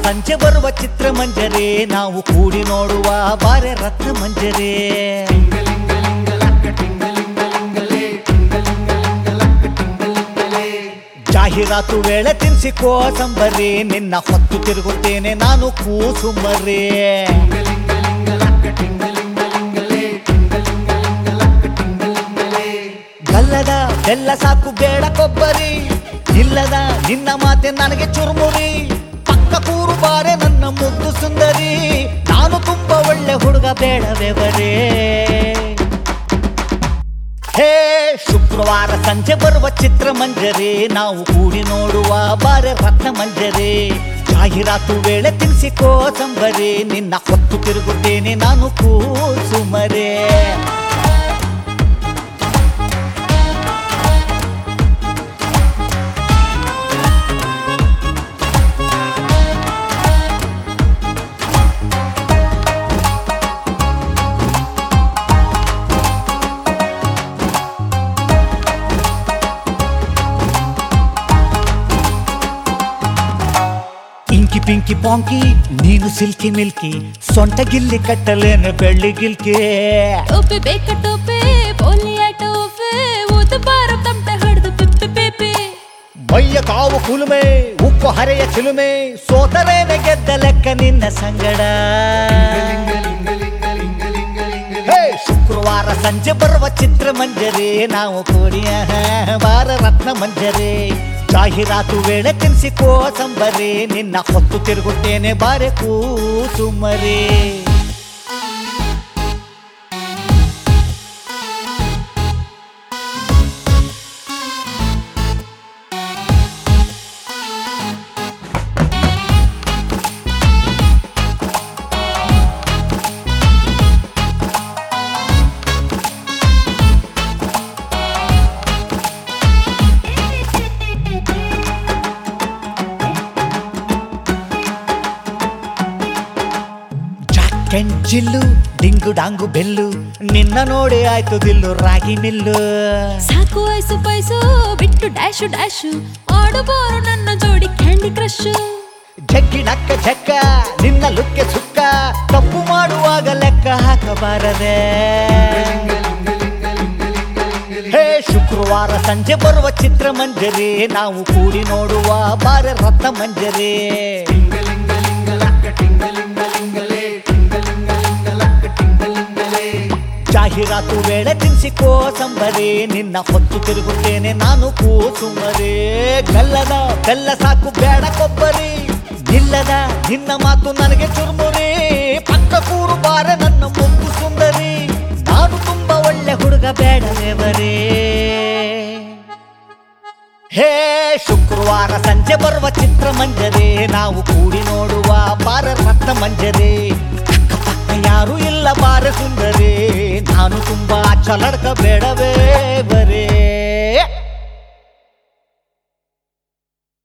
ಸಂಜೆ ಬರುವ ಚಿತ್ರಮಂಜರೆ ನಾವು ಕೂಡಿ ನೋಡುವ ಬಾರೆ ರತ್ನ ಮಂಜರೆ ಜಾಹೀರಾತು ವೇಳೆ ತಿನ್ಸಿ ಕೋಸಂಬರಿ ನಿನ್ನ ಹೊತ್ತು ತಿರುಗುತ್ತೇನೆ ನಾನು ಕೂಸುಂಬರಿ ಗಲ್ಲದ ಬೆಲ್ಲ ಸಾಕು ಬೇಡ ಕೊಬ್ಬರಿ ಇಲ್ಲದ ನಿನ್ನ ಮಾತೆ ನನಗೆ ಚುರುಮುರಿ ಪಕ್ಕ ಕೂರು ಬಾರೆ ನನ್ನ ಮುದ್ದು ಸುಂದರಿ ನಾನು ತುಂಬಾ ಒಳ್ಳೆ ಹುಡುಗ ಬೇಡವೇ ಬರೇ ಹೇ ಶುಕ್ರವಾರ ಸಂಜೆ ಬರುವ ಚಿತ್ರಮಂಜರೆ ನಾವು ಕೂಡಿ ನೋಡುವ ಬಾರೆ ರತ್ನ ಮಂಜರೆ ಜಾಹೀರಾತು ವೇಳೆ ತಿನ್ಸಿ ಕೋಸಂಬರಿ ನಿನ್ನ ಹೊತ್ತು ತಿರುಗುತ್ತೇನೆ ನಾನು ಕೂಸುಮರೆ ಇಂಕಿ ಪಿಂಕಿ ಪಾಂಕಿ ನೀನು ಸಿಲ್ಕಿ ಮಿಲ್ಕಿ ಸೊಂಟ ಗಿಲ್ಲಿ ಕಟ್ಟಲೇನು ಬೆಳ್ಳಿ ಗಿಲ್ಕಿ ಟೋಪೆ ಬೇಕ ಟೋಪೆ ಪೋಲಿಯ ಟೋಪೆ ಊದು ಬಾರು ತಮಟೆ ಹಿಡ್ದು ಪಿಪ್ಪಿ ಪಿಪ್ಪಿ ಮೈಯ ಕಾವು ಕುಲುಮೆ ಉಪ್ಪು ಹರೆಯ ಚಿಲುಮೆ ಸೋತರೇನೆ ಗೆದ್ದ ಲೆಕ್ಕ ನಿನ್ನ ಸಂಗಡ ಹೇ, ಶುಕ್ರವಾರ ಸಂಜೆ ಬರುವ ಚಿತ್ರಮಂಜರೆ ನಾವು ಕೂಡಿಯ ಬಾರ ರತ್ನ ಮಂಜರೆ ಜಾಹೀರಾತು ವೇಳೆ ತಿನ್ಸಿ ಕೋಸಂಬರಿ ನಿನ್ನ ಹೊತ್ತು ತಿರುಗುತ್ತೇನೆ ಬಾರೆ ಕೂಸುಮರಿ Jack and Jill ding dong bell ನಿನ್ನ ನೋಡಿ ಆಯ್ತು ದಿಲ್ಲು ರಾಗಿ ಮಿಲ್ಲು ಸಾಕು ಐಸು ಪೈಸು ಬಿಟ್ಟು ಡ್ಯಾಶು ಡ್ಯಾಶು ಆಡು ಬೋರು ನನ್ನ ಜೋಡಿ ಕ್ಯಾಂಡಿ ಕ್ರಶ್ ಜಗ್ಗಿ ಡಕ್ಕ ಜಕ್ಕ ನಿನ್ನ ಲುಕ್ಕೆ ಸುಕ್ಕ ತಪ್ಪು ಮಾಡುವಾಗ ಲೆಕ್ಕ ಹಾಕಬಾರದೆ ಹೇ ಶುಕ್ರವಾರ ಸಂಜೆ ಬರುವ ಚಿತ್ರಮಂಜರಿ ನಾವು ಕೂಡಿ ನೋಡುವ ಬಾರ ರತ್ನ ಮಂಜರಿ ಜಾಹೀರಾತು ವೇಳೆ ತಿನ್ಸಿ ಕೋಸಂಬರಿ ನಿನ್ನ ಹೊತ್ತು ತಿರುಗುತ್ತೇನೆ ನಾನು ಕೂಸುಮರೆ ಗಲ್ಲದ ಬೆಲ್ಲ ಸಾಕು ಬೇಡ ಕೊಬ್ಬರಿ ನಿಲ್ಲದ ನಿನ್ನ ಮಾತು ನನಗೆ ಚುರುಮುರಿ ಪಕ್ಕ ಕೂರು ಬಾರ ನನ್ನ ಮುದ್ದು ಸುಂದರಿ ನಾನು ತುಂಬಾ ಒಳ್ಳೆ ಹುಡುಗ ಬೇಡವೇ ಬರೇ ಹೇ ಶುಕ್ರವಾರ ಸಂಜೆ ಬರುವ ಚಿತ್ರಮಂಜರೆ ನಾವು ಕೂಡಿ ನೋಡುವ ಬಾರ ರತ್ನ ಮಂಜರೆ ಅಕ್ಕಪಕ್ಕ ಯಾರು ಇಲ್ಲ ಬಾರ ಸುಂದರಿ ನಾನು ತುಂಬಾ ಚಲಡ್ಕ ಬೇಡವೇ ಬರೇ